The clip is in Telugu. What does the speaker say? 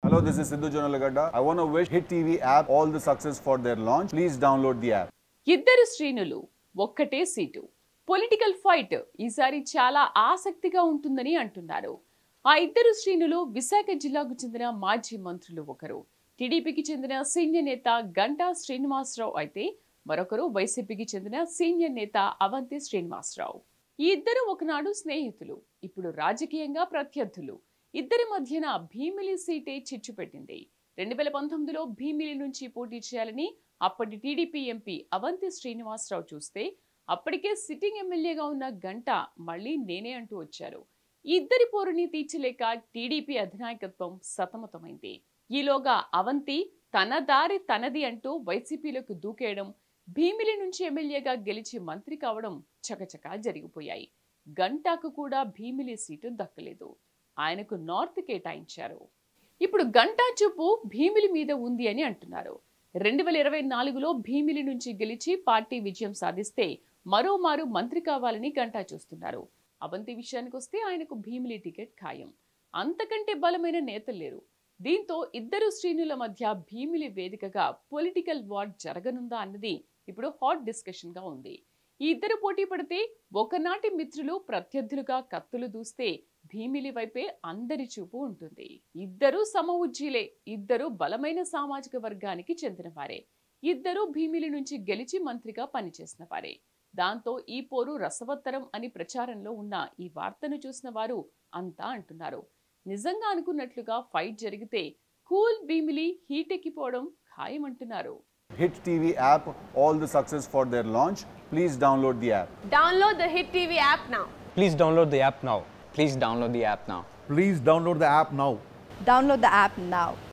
Hello, this is Sidhu Jonalagada. I want to wish Hit TV app all the success for their launch. Please download the app. ఇద్దరు శ్రేణులు ఒక్కటే సీటు పొలిటికల్ ఫైట్ ఈసారి చాలా ఆసక్తిగా ఉంటుందని అంటున్నారు ఆ ఇద్దరు శ్రేణులు విశాఖ జిల్లాకు చెందిన మాజీ మంత్రులు ఒకరు టీడీపీకి చెందిన సీనియర్ నేత గంటా శ్రీనివాసరావు అయితే మరొకరు వైసీపీకి చెందిన సీనియర్ నేత అవంతి శ్రీనివాసరావు ఈ ఇద్దరు ఒకనాడు స్నేహితులు ఇప్పుడు రాజకీయంగా ప్రత్యర్థులు ఇద్దరి మధ్యన భీమిలి సీటే చిచ్చు పెట్టింది రెండు వేల పంతొమ్మిదిలో భీమిలి నుంచి పోటీ చేయాలని అప్పటి టీడీపీ ఎంపీ అవంతి శ్రీనివాసరావు చూస్తే అప్పటికే సిట్టింగ్ ఎమ్మెల్యేగా ఉన్న గంట మళ్ళీ నేనే అంటూ వచ్చారు ఈ ఇద్దరి పోరుని తీర్చలేక టీడీపీ అధినాయకత్వం సతమతమైంది ఈలోగా అవంతి తన దారి తనది అంటూ వైసీపీలోకి దూకేయడం భీమిలి నుంచి ఎమ్మెల్యేగా గెలిచి మంత్రి కావడం చకచకా జరిగిపోయాయి గంటాకు కూడా భీమిలి సీటు దక్కలేదు ఆయనకు నార్త్ కేటాయించారు ఇప్పుడు గంటా చూపు భీమిలి మీద ఉంది అని అంటున్నారు రెండు వేల ఇరవై నాలుగులో భీమిలి నుంచి గెలిచి పార్టీ విజయం సాధిస్తే మరోమారు మంత్రి కావాలని గంటా చూస్తున్నారు అవంతి విషయానికి వస్తే ఆయనకు భీమిలి టికెట్ ఖాయం అంతకంటే బలమైన నేతలు లేరు దీంతో ఇద్దరు శ్రేణుల మధ్య భీమిలి వేదికగా పొలిటికల్ వార్ జరగనుందా అన్నది ఇప్పుడు హాట్ డిస్కషన్ గా ఉంది ఈ ఇద్దరు పోటీ పడితే ఒకనాటి మిత్రులు ప్రత్యర్థులుగా కత్తులు దూస్తే భీమిలి వైపే అందరి చూపు ఉంటుంది ఇద్దరు సమ ఉజ్జీలే ఇద్దరు బలమైన సామాజిక వర్గానికి చెందినవారే ఇద్దరు భీమిలి నుంచి గెలిచి మంత్రిగా పనిచేసిన వారే దాంతో ఈ పోరు రసవత్తరం అని ప్రచారంలో ఉన్న ఈ వార్తను చూసిన వారు అంతా అంటున్నారు నిజంగా అనుకున్నట్లుగా ఫైట్ జరిగితే కూల్ భీమిలి హీటెక్కిపోవడం ఖాయమంటున్నారు Hit TV app all the success for their launch. Please download the app. Download the Hit TV app now. Please download the app now. Please download the app now. Please download the app now. Download the app now.